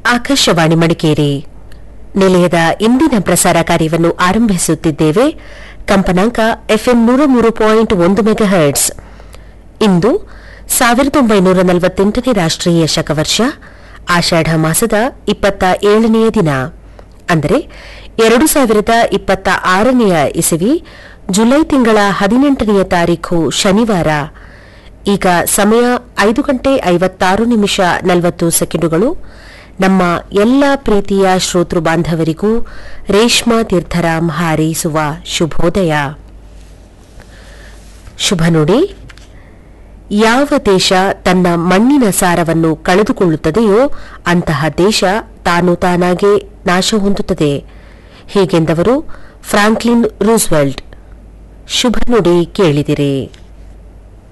ಆಕಾಶವಾಣಿ ಮಡಿಕೇರಿ ನಿಲಯದ ಇಂದಿನ ಪ್ರಸಾರ ಕಾರ್ಯವನ್ನು ಆರಂಭಿಸುತ್ತಿದ್ದೇವೆ ಕಂಪನಾಂಕ ಎಫ್ಎಂ ನೂರ ಮೂರು ಪಾಯಿಂಟ್ ಒಂದು ಮೆಗಾಹರ್ಟ್ಸ್ ಇಂದು ಸಾವಿರದ ಒಂಬೈನೂರ ನಲವತ್ತೆಂಟನೇ ರಾಷ್ಟ್ರೀಯ ಶಕವರ್ಷ ಆಷಾಢ ಮಾಸದ ಇಪ್ಪತ್ತ ಏಳನೆಯ ದಿನ ಅಂದರೆ ಎರಡು ಸಾವಿರದ ಇಪ್ಪತ್ತ ಆರನೆಯ ಇಸವಿ ಜುಲೈ ತಿಂಗಳ ಹದಿನೆಂಟನೆಯ ತಾರೀಖು ಶನಿವಾರ ಈಗ ಸಮಯ ಐದು ಗಂಟೆ ಐವತ್ತಾರು ನಿಮಿಷ ನಲವತ್ತು ಸೆಕೆಂಡುಗಳು ನಮ್ಮ ಎಲ್ಲ ಪ್ರೀತಿಯ ಶ್ರೋತೃ ಬಾಂಧವರಿಗೂ ರೇಷ್ಮಾ ತೀರ್ಥರಾಮ್ ಹಾರೈಸುವ ಶುಭೋದಯ ಶುಭ ನುಡಿ ಯಾವ ದೇಶ ತನ್ನ ಮಣ್ಣಿನ ಸಾರವನ್ನು ಕಳೆದುಕೊಳ್ಳುತ್ತದೆಯೋ ಅಂತಹ ದೇಶ ತಾನು ತಾನಾಗೆ ನಾಶ ಹೊಂದುತ್ತದೆ ಹೀಗೆಂದವರು ಫ್ರಾಂಕ್ಲಿನ್ ರೂಸ್ವೆಲ್ಟ್ ಶುಭ ನುಡಿ ಕೇಳಿದಿರಿ